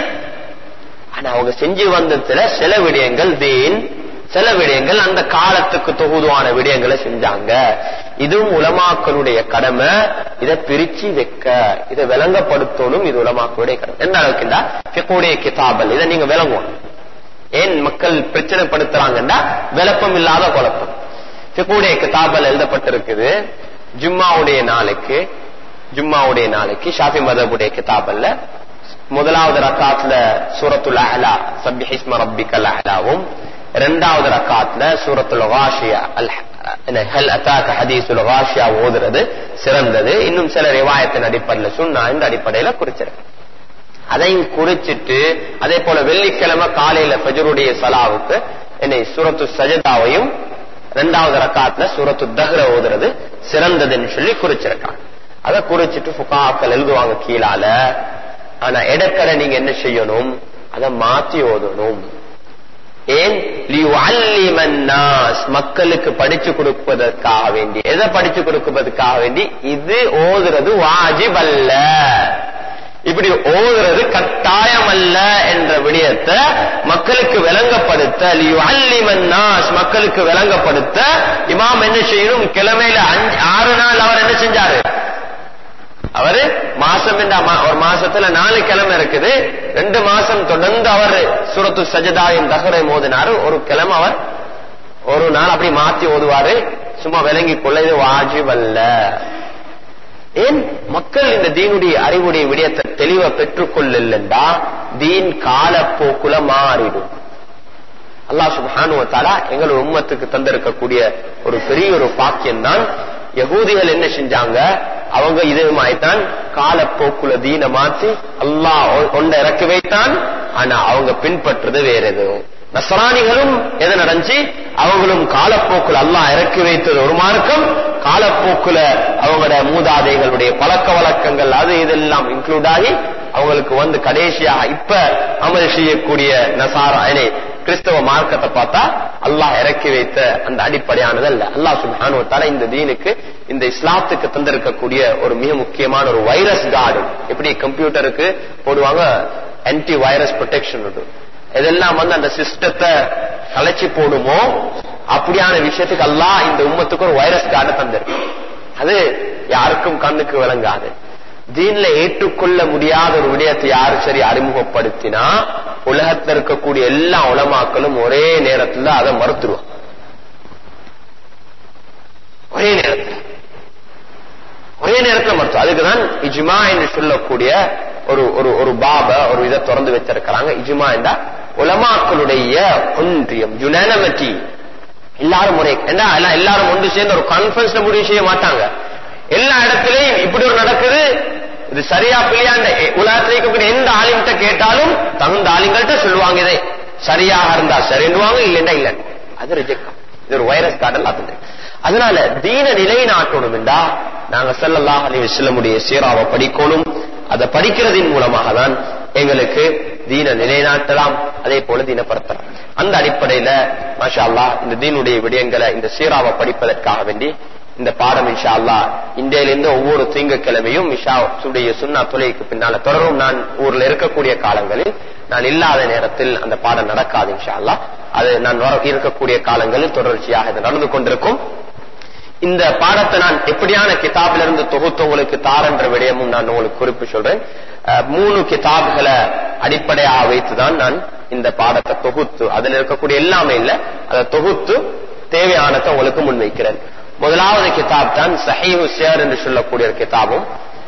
ஆனா அவங்க செஞ்சு வந்ததுல சில விடயங்கள் தீன் சில விடயங்கள் அந்த காலத்துக்கு தொகுதுவான விடயங்களை செஞ்சாங்க இதுவும் உலமாக்களுடைய கடமை இதை பிரிச்சு வைக்க இதை விளங்கப்படுத்தணும் இது உலமாக்களுடைய கடமை எந்த அளவுக்குண்டா ஃபிக்குடைய கிதாபல் இதை நீங்க விளங்கணும் ஏன் மக்கள் பிரச்சனைப்படுத்துறாங்கன்னா விளப்பம் இல்லாத குழப்பம் ஃபிக்குடைய கிதாபல் எழுதப்பட்டிருக்குது ஜும்மாவுடைய நாளைக்கு ஜும்மாவுடைய நாளைக்கு ஷாஃபி மதபுடைய கிதாபல்ல முதலாவது ரக்காத்ல சூரத்துல் அஹ்லா சப்பிஹிஸ்ம ரப்பிக்கல் அஹ்லாவும் இரண்டாவது ரக்காத்ல சூரத்துல் வாஷியா அல் என்ன, ஹல் அத்தாக்க ஹதீசுல் வாஷியா ஓதுறது சிறந்தது இன்னும் சில ரிவாயத்தின் அடிப்படையில் சுன்னா இந்த அடிப்படையில குறிச்சிருக்கு அதையும் குறிச்சிட்டு அதே போல வெள்ளிக்கிழமை காலையில ஃபஜருடைய சலாவுக்கு என்னை சூரத்து சஜதாவையும் இரண்டாவது ரக்காத்துல சூரத்து தஹ்ர ஓதுறது சிறந்ததுன்னு சொல்லி குறிச்சிருக்காங்க அதை குறிச்சிட்டு ஃபுகாக்கள் எழுதுவாங்க கீழால ஆனா இடக்கடை நீங்க என்ன செய்யணும் அதை மாத்தி ஓதணும் ஏன் لِيُعَلِّمَ النَّاسِ மக்களுக்கு படிச்சு கொடுப்பதற்காக வேண்டி எதை படிச்சு கொடுப்பதற்காக வேண்டி இது ஓதுறது வாஜிப் அல்ல இப்படி ஓதுறது கட்டாயம் அல்ல என்ற விடயத்தை மக்களுக்கு விளங்கப்படுத்த لِيُعَلِّمَ النَّاسِ மக்களுக்கு விளங்கப்படுத்த இமாம் என்ன செய்யணும் கிழமையில அஞ்சு ஆறு நாள் அவர் என்ன செஞ்சாரு அவரு மாசம் என்ற மா- ஒரு மாசத்துல நாலு கிழமை இருக்குது ரெண்டு மாசம் தொடர்ந்து அவர் சுரத்து சஜதாயின் தகரை மோதினாரு ஒரு கிழமை அவர் ஒரு நாள் அப்படி மாத்தி ஓதுவாரு சும்மா விளங்கி கொள்ள இது வாஜிப் அல்ல ஏன் மக்கள் இந்த தீனுடைய அறிவுடைய விடயத்தை தெளிவா பெற்றுக்கொள்ளலண்டா தீன் காலப்போக்குல மாறிடும் அல்லாஹ் சுப்ஹானு வ தஆலா எங்கள் உம்மத்துக்கு தந்திருக்கக்கூடிய ஒரு பெரிய ஒரு பாக்கியம் தான் யகூதிகள் என்ன செஞ்சாங்க அவங்க இதே மாதிரிதான் காலப்போக்குல தீன மாத்தி அல்லாஹ் ஒ- ஒன்றை இறக்கி வைத்தான் ஆனா அவங்க பின்பற்றது வேற எதுவும் நசராணிகளும் எது நடந்துச்சு அவங்களும் காலப்போக்குல அல்லாஹ் இறக்கி வைத்தது ஒரு மார்க்கம் காலப்போக்குல அவங்களோட மூதாதைகளுடைய பழக்க வழக்கங்கள் அது இதெல்லாம் இன்க்ளூட் ஆகி அவங்களுக்கு வந்து கடைசியா இப்ப அமல் செய்யக்கூடிய நசாரா என்ன, கிறிஸ்தவ மார்க்கத்தை பார்த்தா அல்லாஹ் இறக்கி வைத்த அந்த அடிப்படையானது அல்ல அல்லாஹ் சுப்ஹானஹு வ தஆலா இந்த தீனுக்கு இந்த இஸ்லாத்துக்கு தந்திருக்கக்கூடிய ஒரு மிக முக்கியமான ஒரு வைரஸ் கார்டு எப்படி கம்ப்யூட்டருக்கு போடுவாங்க ஆன்டி வைரஸ் ப்ரொடெக்ஷன் இதெல்லாம் வந்து அந்த சிஸ்டத்தை கலைச்சி போடுமோ அப்படியான விஷயத்துக்கு அல்லாஹ் இந்த உம்மத்துக்கு ஒரு வைரஸ் கார்டை தந்திருக்கு அது யாருக்கும் கண்ணுக்கு விளங்காது தீன்ல ஏற்றுக்கொள்ள முடியாத ஒரு விடயத்தை யாரு சரி அறிமுகப்படுத்தினா உலகத்துல இருக்கக்கூடிய எல்லா உலமாக்களும் ஒரே நேரத்துல அதை மறுத்துருவாங்க ஒரே நேரத்துல ஒரே நேரத்துல மறுத்து அதுக்குதான் இஜ்மா என்று சொல்லக்கூடிய ஒரு ஒரு ஒரு பாப ஒரு இதை திறந்து வச்சிருக்கிறாங்க இஜுமா என்றா உலமாக்களுடைய ஒன்றியம் யுனானமிட்டி எல்லாரும் முறை ஏன்னா எல்லாம் எல்லாரும் ஒன்று சேர்ந்து ஒரு கான்ஃபரன்ஸ்ல முடிவு செய்ய மாட்டாங்க எல்லா இடத்துலயும் இப்படி ஒரு நடக்குது இது சரியா பிள்ளையாண்ட உலகத்தில் இருக்கக்கூடிய எந்த ஆளுங்கிட்ட கேட்டாலும் தகுந்த ஆளுங்கள்ட்ட சொல்லுவாங்க இதை சரியாக இருந்தா சரின்னுவாங்க இல்லைன்னா இல்லை அது ரிஜெக்ட் இது ஒரு வைரஸ் கார்டு எல்லாத்துக்கு அதனால தீன நிலைநாட்டணும் என்றா நாங்க செல்லல்லாஹ் அலி வசல்லமுடைய சீராவை படிக்கணும் அதை படிக்கிறதின் மூலமாக தான் எங்களுக்கு தீன நிலைநாட்டலாம் அதே போல தீனப்படுத்தலாம் அந்த அடிப்படையில மாஷா அல்லா இந்த தீனுடைய விடயங்களை இந்த சீராவை படிப்பதற்காக வேண்டி இந்த பாடம் இன்ஷா அல்லா இந்தியிலிருந்து ஒவ்வொரு திங்கக்கிழமையும் இஷா சுடைய சுண்ணா தொலைக்கு பின்னால தொடரும் நான் ஊர்ல இருக்கக்கூடிய காலங்களில் நான் இல்லாத நேரத்தில் அந்த பாடம் நடக்காது இன்ஷா அல்லா அது நான் இருக்கக்கூடிய காலங்களில் தொடர்ச்சியாக இது நடந்து கொண்டிருக்கும் இந்த பாடத்தை நான் எப்படியான கிதாபில இருந்து தொகுத்து உங்களுக்கு தாரன்ற விடயமும் நான் உங்களுக்கு குறிப்பு சொல்றேன் மூணு கிதாபுகளை அடிப்படையாக வைத்துதான் நான் இந்த பாடத்தை தொகுத்து அதுல இருக்கக்கூடிய எல்லாமே இல்ல அதை தொகுத்து தேவையானதை உங்களுக்கு முன்வைக்கிறேன் முதலாவது கிதாப் தான் சஹீஹு சேர் என்று சொல்லக்கூடிய ஒரு கிதாபும்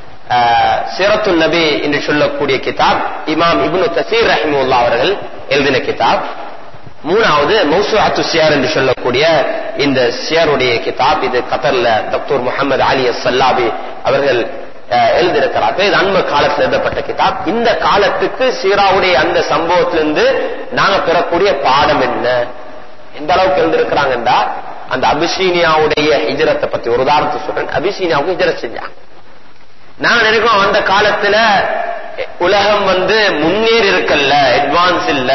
சிரத்து நபி என்று சொல்லக்கூடிய கிதாப் இமாம் இப்னு தசீர் ரஹிமுல்லா அவர்கள் எழுதின கிதாப் மூணாவது மௌசுஆத்து சியார் என்று சொல்லக்கூடிய இந்த சியாருடைய கிதாப் இது கத்தர்ல டாக்டர் முகமது அலி சல்லாபி அவர்கள் எழுதியிருக்கிறார்கள் இது அண்ம காலத்தில் எழுதப்பட்ட கிதாப் இந்த காலத்துக்கு சீராவுடைய அந்த சம்பவத்திலிருந்து நாங்க பெறக்கூடிய பாடம் என்ன எந்த அளவுக்கு எழுதிருக்கிறாங்கன்றா அந்த அபிசீனியாவுடைய ஹிஜரத்தை பத்தி ஒரு உதாரணத்தை சொல்றேன் அபிசீனியாவுக்கு ஹிஜரத் செஞ்சாங்க நாங்க நினைக்கிறோம் அந்த காலத்துல உலகம் வந்து முன்னேறி இருக்கல்ல அட்வான்ஸ் இல்ல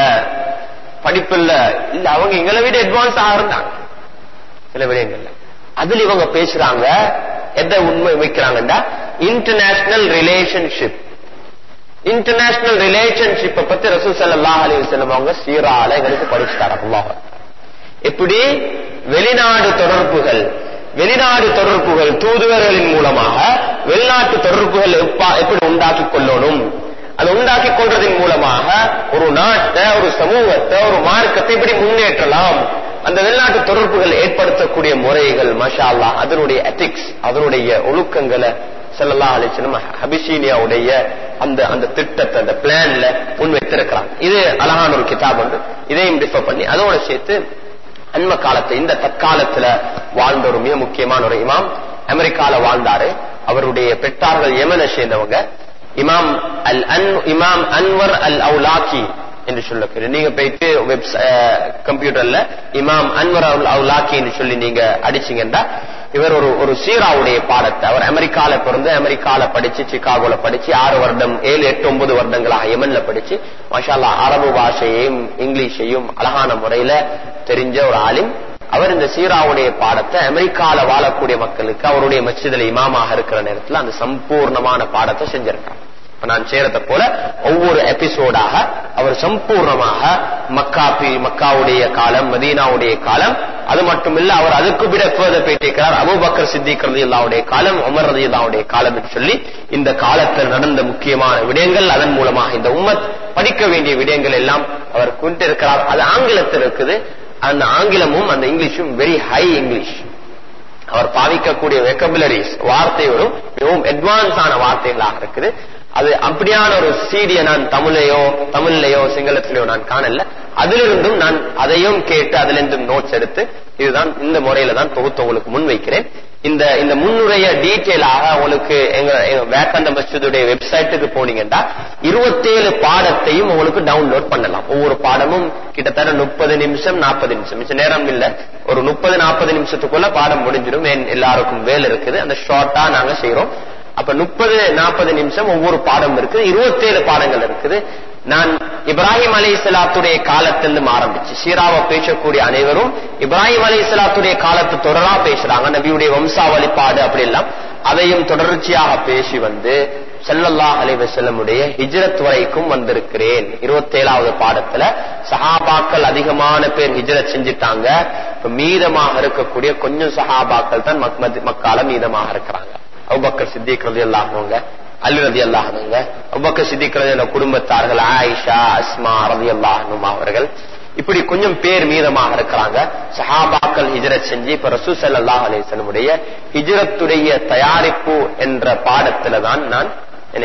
படிப்பு இல்ல இல்ல அவங்க எங்களை விட அட்வான்ஸ் ஆக இருந்தாங்க சில விடயங்கள்ல அதுல இவங்க பேசுறாங்க எதை உண்மை வைக்கிறாங்கன்னா இன்டர்நேஷனல் ரிலேஷன்ஷிப் இன்டர்நேஷனல் ரிலேஷன்ஷிப்பை பத்தி ரசூ சல்லாஹ் அலி வசல்லம் அவங்க சீரால எங்களுக்கு படிச்சுட்டாங்க அல்லாஹ் எப்படி வெளிநாடு தொடர்புகள் வெளிநாடு தொடர்புகள் தூதுவர்களின் மூலமாக வெளிநாட்டு தொடர்புகள் எப்படி உண்டாக்கி கொள்ளணும் அதை உண்டாக்கி கொள்றதன் மூலமாக ஒரு நாட்டை ஒரு சமூகத்தை ஒரு மார்க்கத்தை இப்படி முன்னேற்றலாம் அந்த வெளிநாட்டு தொடர்புகள் ஏற்படுத்தக்கூடிய முறைகள் மஷா அல்லா அதனுடைய எத்திக்ஸ் அதனுடைய ஒழுக்கங்களை செல்லல்லா அலிச்சனம் ஹபிசீனியாவுடைய அந்த அந்த திட்டத்தை அந்த பிளான்ல முன்வைத்திருக்கிறாங்க இது அழகான ஒரு கிதாப் வந்து இதையும் டிஃபர் பண்ணி அதோட சேர்த்து அன்ம காலத்தை இந்த தற்காலத்துல வாழ்ந்த ஒரு மிக முக்கியமான ஒரு இமாம் அமெரிக்கால வாழ்ந்தாரு அவருடைய பெற்றார்கள் யமனை சேர்ந்தவங்க இமாம் அல் அன் இமாம் அன்வர் அல் அவுலாக்கி என்று சொல்லக்கூடிய நீங்க போயிட்டு வெப் கம்ப்யூட்டர்ல இமாம் அன்வர் அல் அவுலாக்கி என்று சொல்லி நீங்க அடிச்சீங்கன்னா இவர் ஒரு ஒரு சீராவுடைய பாடத்தை அவர் அமெரிக்கால பிறந்து அமெரிக்கால படிச்சு சிகாகோல படிச்சு ஆறு வருடம் ஏழு எட்டு ஒன்பது வருடங்களாக யமன்ல படிச்சு மாஷால்லா அரபு பாஷையையும் இங்கிலீஷையும் அழகான முறையில தெரிஞ்ச ஒரு ஆலிம் அவர் இந்த சீராவுடைய பாடத்தை அமெரிக்கால வாழக்கூடிய மக்களுக்கு அவருடைய மச்சிதில் இமாமாக இருக்கிற நேரத்தில் அந்த சம்பூர்ணமான பாடத்தை செஞ்சிருக்காங்க நான் சேரத்தை போல ஒவ்வொரு எபிசோடாக அவர் சம்பூர்ணமாக மக்காபி மக்காவுடைய காலம் மதீனாவுடைய காலம் அது மட்டுமில்ல அவர் அதுக்கு விட further போயிட்டிருக்கிறார் அபுபக்கர் சித்திக் ரதியுல்லாவுடைய காலம் உமர் ரதியுல்லாவுடைய காலம் என்று சொல்லி இந்த காலத்தில் நடந்த முக்கியமான விடயங்கள் அதன் மூலமாக இந்த உம்மத் படிக்க வேண்டிய விடயங்கள் எல்லாம் அவர் கொண்டிருக்கிறார் அது ஆங்கிலத்தில் இருக்குது அந்த ஆங்கிலமும் அந்த இங்கிலீஷும் வெரி ஹை இங்கிலீஷ் அவர் பாவிக்கக்கூடிய வெக்கபுலரிஸ் வார்த்தைகளும் மிகவும் அட்வான்ஸ் ஆன வார்த்தைகளாக இருக்குது அது அப்படியான ஒரு சீடியை நான் தமிழையோ தமிழ்லையோ சிங்களத்திலேயோ நான் காணல அதிலிருந்தும் நான் அதையும் கேட்டு அதிலிருந்தும் நோட்ஸ் எடுத்து இதுதான் இந்த முறையில தான் தொகுத்து உங்களுக்கு முன்வைக்கிறேன் இந்த இந்த முன்னுரைய டீட்டெயிலாக உங்களுக்கு எங்க எங்க வேக்கண்ட மஸ்ஜிதுடைய வெப்சைட்டுக்கு போனீங்கன்னா இருபத்தேழு பாடத்தையும் உங்களுக்கு டவுன்லோட் பண்ணலாம் ஒவ்வொரு பாடமும் கிட்டத்தட்ட முப்பது நிமிஷம் நாற்பது நிமிஷம் மிச்ச நேரம் இல்ல ஒரு முப்பது நாற்பது நிமிஷத்துக்குள்ள பாடம் முடிஞ்சிடும் எல்லாருக்கும் வேலை இருக்குது அந்த ஷார்ட்டா நாங்க செய்யறோம் அப்ப முப்பது நாற்பது நிமிஷம் ஒவ்வொரு பாடம் இருக்குது இருபத்தேழு பாடங்கள் இருக்குது நான் இப்ராஹிம் அலி இஸ்லாத்துடைய காலத்திலிருந்து ஆரம்பிச்சு சீராவை பேசக்கூடிய அனைவரும் இப்ராஹிம் அலி இஸ்லாத்துடைய காலத்து தொடரா பேசுறாங்க நபியுடைய வம்சாவளிப்பாடு அப்படி எல்லாம் அதையும் தொடர்ச்சியாக பேசி வந்து செல்லல்லா அலைவசல்லமுடைய ஹிஜ்ரத் வரைக்கும் வந்திருக்கிறேன் இருபத்தேழாவது பாடத்துல சஹாபாக்கள் அதிகமான பேர் ஹிஜ்ரத் செஞ்சுட்டாங்க இப்ப மீதமாக இருக்கக்கூடிய கொஞ்சம் சஹாபாக்கள் தான் மக்கால மீதமாக இருக்கிறாங்க அபுபக்கர் சித்திக் ரதி அல்லாஹவங்க அலி ரதி அல்லாஹனுங்க அபுபக்கர் சித்திக் ரதி குடும்பத்தார்கள் ஆயிஷா அஸ்மா ரதி அல்லாஹனும் அவர்கள் இப்படி கொஞ்சம் பேர் மீதமாக இருக்கிறாங்க சஹாபாக்கள் ஹிஜரத் செஞ்சு இப்ப ரசூ சல்லாஹ் அலிசனுடைய ஹிஜரத்துடைய தயாரிப்பு என்ற பாடத்துல தான் நான் என்னை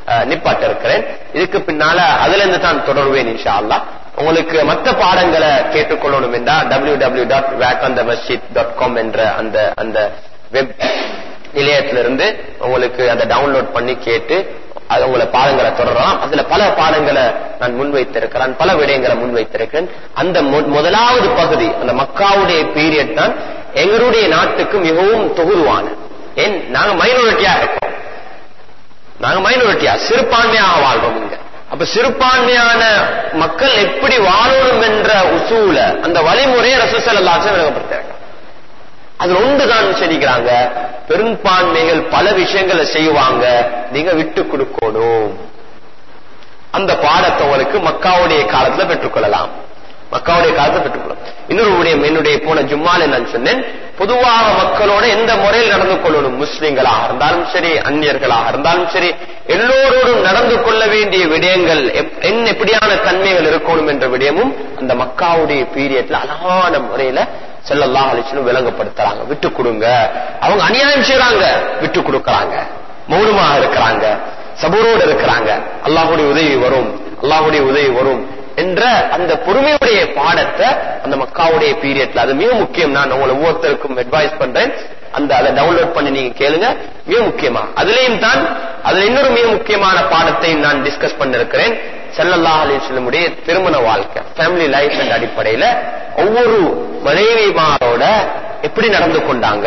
அஹ், நிப்பாட்ட இருக்கிறேன் இதுக்கு பின்னால அதுல இருந்து தான் தொடர்வேன் இன்ஷா அல்லாஹ் உங்களுக்கு மற்ற பாடங்களை கேட்டுக்கொள்ளணும் என்றா டபிள்யூ டபிள்யூ டாட் வேக்கந்த மஸ்ஜித் டாட் காம் என்ற அந்த அந்த வெப் நிலையத்திலிருந்து உங்களுக்கு அதை டவுன்லோட் பண்ணி கேட்டு அது உங்களை பாடங்களை தொடரலாம் அதுல பல பாடங்களை நான் முன்வைத்திருக்கிறேன் பல விடயங்களை முன்வைத்திருக்கிறேன் அந்த மு- முதலாவது பகுதி அந்த மக்காவுடைய பீரியட் தான் எங்களுடைய நாட்டுக்கு மிகவும் தொகுருவான ஏன் நாங்க மைனாரிட்டியா இருக்கோம் நாங்க மைனாரிட்டியா சிறுபான்மையாக வாழ்றோம் இங்க அப்ப சிறுபான்மையான மக்கள் எப்படி வாழணும் என்ற உசூல அந்த வழிமுறையை ரசூசல்லாச்சும் விளங்கப்படுத்துறாங்க அது ஒன்றுதான் சொல்லிக்கிறாங்க பெரும்பான்மைகள் பல விஷயங்களை செய்வாங்க நீங்க விட்டு கொடுக்கணும் அந்த பாடத்தை உங்களுக்கு மக்காவுடைய காலத்துல பெற்றுக்கொள்ளலாம் மக்காவுடைய காலத்தை பெற்றுக்கொள்ளலாம் இன்னொரு விடயம் என்னுடைய போன ஜும்மால நான் சொன்னேன் பொதுவாக மக்களோட எந்த முறையில் நடந்து கொள்ளணும் முஸ்லிம்களாக இருந்தாலும் சரி அந்நியர்களாக இருந்தாலும் சரி எல்லோரோடும் நடந்து கொள்ள வேண்டிய விடயங்கள் எப்- என்ன எப்படியான தன்மைகள் இருக்கணும் என்ற விடயமும் அந்த மக்காவுடைய பீரியட்ல அழகான முறையில செல்லல்லா அலிச்சுன்னு விளங்கப்படுத்துறாங்க விட்டு கொடுங்க அவங்க அநியாயம் செய்றாங்க விட்டு கொடுக்கறாங்க மௌனமாக இருக்கிறாங்க சபூரோடு இருக்கிறாங்க அல்லாஹுடைய உதவி வரும் அல்லாஹுடைய உதவி வரும் என்ற அந்த பொறுமையுடைய பாடத்தை அந்த மக்காவுடைய பீரியட்ல அது மிக முக்கியம் நான் உங்களை ஒவ்வொருத்தருக்கும் அட்வைஸ் பண்றேன் அந்த அதை டவுன்லோட் பண்ணி நீங்க கேளுங்க மிக முக்கியமா அதுலயும் தான் அதுல இன்னொரு மிக முக்கியமான பாடத்தையும் நான் டிஸ்கஸ் பண்ணிருக்கிறேன் ஸல்லல்லாஹு அலைஹி வஸல்லமுடைய திருமண வாழ்க்கை ஃபேமிலி லைஃப் என்ற அடிப்படையில ஒவ்வொரு மனைவிமாரோட எப்படி நடந்து கொண்டாங்க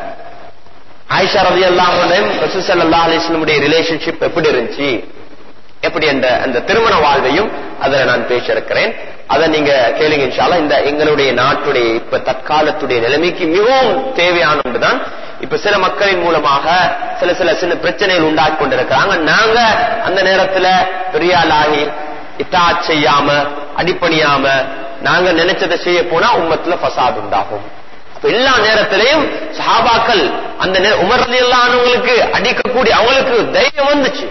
ஆயிஷா ரவி அல்லாஹுடன் ரசூசல்லா அலிஸ்லமுடைய ரிலேஷன்ஷிப் எப்படி இருந்துச்சு எப்படி அந்த அந்த திருமண வாழ்வையும் அதை நான் பேச இருக்கிறேன் அதை நீங்க கேளுங்க இன்ஷால்லா இந்த எங்களுடைய நாட்டுடைய இப்ப தற்காலத்துடைய நிலைமைக்கு மிகவும் தேவையான ஒன்றுதான் இப்ப சில மக்களின் மூலமாக சில சில சில பிரச்சனைகள் உண்டாக்கி கொண்டிருக்கிறாங்க நாங்க அந்த நேரத்துல பெரியாளாகி இத்தாத் செய்யாம அடிப்பணியாம நாங்க நினைச்சதை செய்ய போனா உம்மத்துல ஃபசாத் உண்டாகும் அப்ப எல்லா நேரத்திலையும் சஹாபாக்கள் அந்த நே- உமர் ரலியல்லாஹுவுக்கு அடிக்கக்கூடிய அவங்களுக்கு தைரியம் வந்துச்சு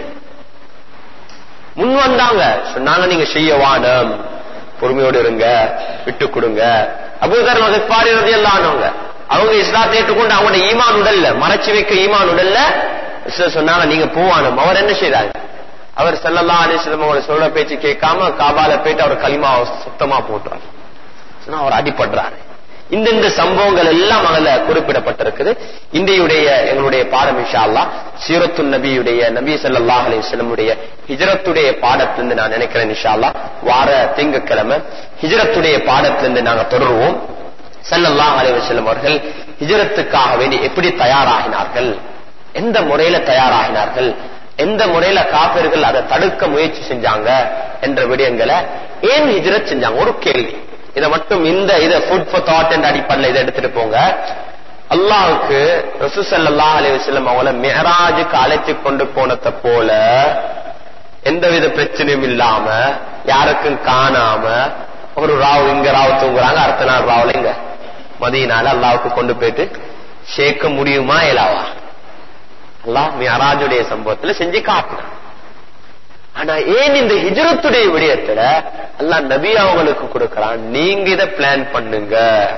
முன் வந்தாங்க சொன்னாங்க நீங்க செய்ய வானம் பொறுமையோடு இருங்க விட்டு கொடுங்க அபூதர் மகப்பாரி ரலியல்லாஹுவங்க அவங்க இஸ்லாத்தை ஏற்றுக்கொண்டு அவங்களுடைய ஈமான் உடல்ல மறைச்சு வைக்க ஈமான் உடல்ல சிலர் சொன்னாங்க நீங்க போவானும் அவர் என்ன செய்றாங்க அவர் ஸல்லல்லாஹு அலைஹி வஸல்லம் அவங்கள சொல்ற பேச்சு கேட்காம காபால போயிட்டு அவர் கலிமா சுத்தமா போட்டுறாரு சொன்னா அவர் அடிபடுறாரு இந்த இந்த சம்பவங்கள் எல்லாம் அதுல குறிப்பிடப்பட்டிருக்குது இன்றையுடைய எங்களுடைய பாடம் இன்ஷா அல்லாஹ் சீரத்து நபியுடைய நபி ஸல்லல்லாஹு அலைஹி வஸல்லமுடைய ஹிஜ்ரத்துடைய பாடத்திலிருந்து நான் நினைக்கிறேன் இன்ஷா அல்லாஹ் வார திங்கட்கிழமை ஹிஜ்ரத்துடைய பாடத்திலிருந்து நாங்க தொடருவோம் ஸல்லல்லாஹு அலைஹி வஸல்லம் அவர்கள் ஹிஜ்ரத்துக்காக வேண்டி எப்படி தயாராகினார்கள் எந்த முறையில தயாராகினார்கள் எந்த முறையில காபிர்கள் அதை தடுக்க முயற்சி செஞ்சாங்க என்ற விடயங்களை ஏன் ஹிஜ்ரத் செஞ்சாங்க ஒரு கேள்வி இதை மட்டும் இந்த இத ஃபுட் ஃபார் தாட் என்ற அடிப்படையில் இதை எடுத்துட்டு போங்க அல்லாஹ்வுக்கு ரசூசல்லாஹ் அலைஹி வஸல்லம் அவங்கள மிஹராஜுக்கு அழைத்து கொண்டு போனத போல எந்தவித பிரச்சனையும் இல்லாம யாருக்கும் காணாம ஒரு ராவ் இங்க ராவ் தூங்குறாங்க அடுத்த நாள் ராவ்ல இங்க மதியனால அல்லாவுக்கு கொண்டு போயிட்டு சேர்க்க முடியுமா இயலாவா அல்லாஹ் மியராஜுடைய சம்பவத்துல செஞ்சு காட்டினான் ஆனா ஏன் இந்த ஹிஜ்ரத்துடைய விடயத்துல அல்லாஹ் நபி அவங்களுக்கு கொடுக்கறான் நீங்க இத பிளான் பண்ணுங்க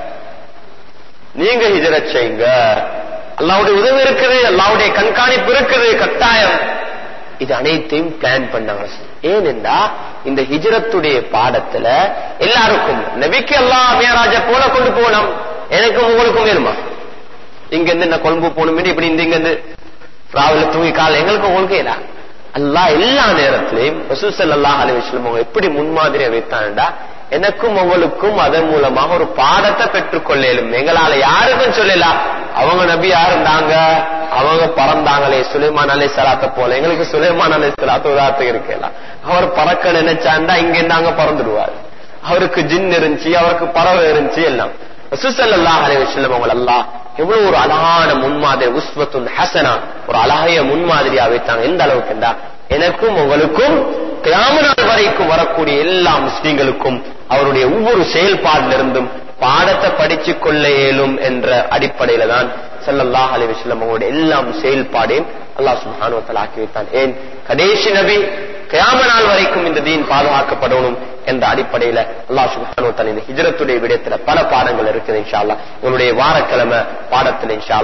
நீங்க ஹிஜ்ரத் செய்யுங்க அல்லாவுடைய உதவி இருக்குது அல்லாவுடைய கண்காணிப்பு இருக்குது கட்டாயம் இது அனைத்தையும் பிளான் பண்ணாங்க ஏனென்றா இந்த ஹிஜ்ரத்துடைய பாடத்துல எல்லாருக்கும் நபிக்கு அல்லாஹ் மியராஜ போல கொண்டு போனோம் எனக்கும் உங்களுக்கும் வேணுமா இங்க இருந்து என்ன கொழும்பு போகணும் இப்படி இந்த இங்க இருந்து ராவில தூங்கி கால எங்களுக்கு உங்களுக்கு இல்ல அல்லாஹ் எல்லா நேரத்திலையும் ரசூசல் அல்லாஹ் அலி வஸ்லம் அவங்க எப்படி முன்மாதிரியை வைத்தான்டா எனக்கும் உங்களுக்கும் அதன் மூலமாக ஒரு பாடத்தை பெற்றுக்கொள்ளலும் எங்களால யாருக்கும் சொல்லலாம் அவங்க நபியா இருந்தாங்க அவங்க பறந்தாங்களே சுலைமான் அலை சலாத்த போல எங்களுக்கு சுலைமான் அலை சலாத்த உதாரணத்துக்கு இருக்கலாம் அவர் பறக்க நினைச்சாண்டா இங்க இருந்து அங்க பறந்துடுவார் அவருக்கு ஜின் இருந்துச்சு அவருக்கு பறவை இருந்துச்சு எல்லாம் ரசூசல்லாஹ் அலைஹி வஸல்லம் அவங்க அல்லாஹ் எவ்வளவு ஒரு அழகான முன்மாதிரி உஸ்வத்துன் ஹசனா ஒரு அழகிய முன்மாதிரியா வைத்தாங்க எந்த அளவுக்குண்டா எனக்கும் உங்களுக்கும் கியாம நாள் வரைக்கும் வரக்கூடிய எல்லா முஸ்லிம்களுக்கும் அவருடைய ஒவ்வொரு செயல்பாட்டிலிருந்தும் பாடத்தை படிச்சு கொள்ள இயலும் என்ற அடிப்படையில தான் ஸல்லல்லாஹு அலைஹி வஸல்லம் அவங்களுடைய எல்லாம் செயல்பாடையும் அல்லாஹ் சுப்ஹானஹு வ தஆலா ஆக்கி வைத்தான் ஏன் கடைசி நபி கியாம நாள் வரைக்கும் இந்த தீன் பாதுகாக்கப்படணும் என்ற அடிப்படையில அல்லாஹ் சுப்ஹானஹு வ தஆலா இந்த ஹிஜ்ரத்துடைய விடயத்துல பல பாடங்கள் இருக்குது இன்ஷா அல்லாஹ் உங்களுடைய வாரக்கிழமை பாடத்துல இன்ஷா அல்லாஹ்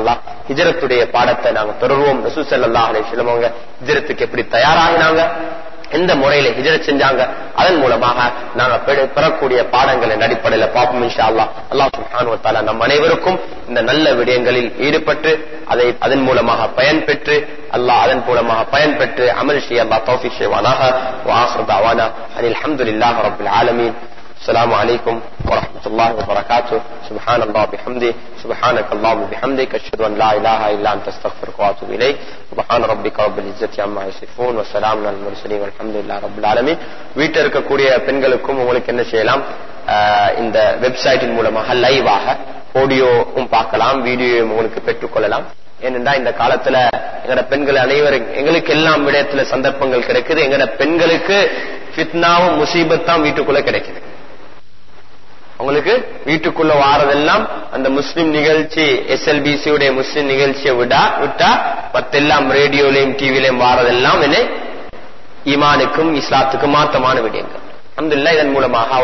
ஹிஜரத்துடைய பாடத்தை நாங்க தொடர்வோம் ரசூல் ஸல்லல்லாஹு அலைஹி வஸல்லம் அவங்க ஹிஜரத்துக்கு எப்படி தயாராகினாங்க எந்த முறையில ஹிஜரத் செஞ்சாங்க அதன் மூலமாக நாங்க பெற- பெறக்கூடிய பாடங்களின் அடிப்படையில பார்ப்போம் இன்ஷா அல்லாஹ் அல்லாஹ் சுப்ஹானஹு வ தஆலா நம் அனைவருக்கும் இந்த நல்ல விடயங்களில் ஈடுபட்டு அதை அதன் மூலமாக பயன் பெற்று அல்லாஹ் அதன் மூலமாக பயன் பெற்று அமல் செய்ய அல்லாஹ் தௌஃபீக் செய்வானாக وآخر دعوانا أن الحمد لله رب العالمين السلام عليكم ورحمة الله وبركاته سبحان الله بحمده سبحانك اللهم وبحمدك أشهد أن لا إله إلا أنت استغفرك وأتوب إليك سبحان ربك رب العزة عما يصفون وسلام على المرسلين والحمد لله رب العالمين வீட்டில் இருக்கக்கூடிய பெண்களுக்கும் உங்களுக்கு என்ன செய்யலாம் ஆஹ் இந்த வெப்சைட்டின் மூலமாக லைவாக ஆடியோவும் பார்க்கலாம் வீடியோவும் உங்களுக்கு பெற்றுக்கொள்ளலாம் ஏனென்றா இந்த காலத்துல எங்கட பெண்கள் அனைவரும் எங்களுக்கு எல்லாம் விடயத்துல சந்தர்ப்பங்கள் கிடைக்குது எங்கட பெண்களுக்கு ஃபித்னாவும் முசீபத்தாம் வீட்டுக்குள்ள கிடைக்குது உங்களுக்கு வீட்டுக்குள்ள வாரதெல்லாம் அந்த முஸ்லிம் நிகழ்ச்சி எஸ்எல்பிசி உடைய முஸ்லிம் நிகழ்ச்சியை விடா விட்டா மத்தெல்லாம் ரேடியோலையும் டிவிலையும் வாரதெல்லாம் என்ன ஈமானுக்கும் இஸ்லாத்துக்கும் மாத்தமான விடயங்கள் அல்ஹம்துலில்லாஹ் இதன் மூலமாக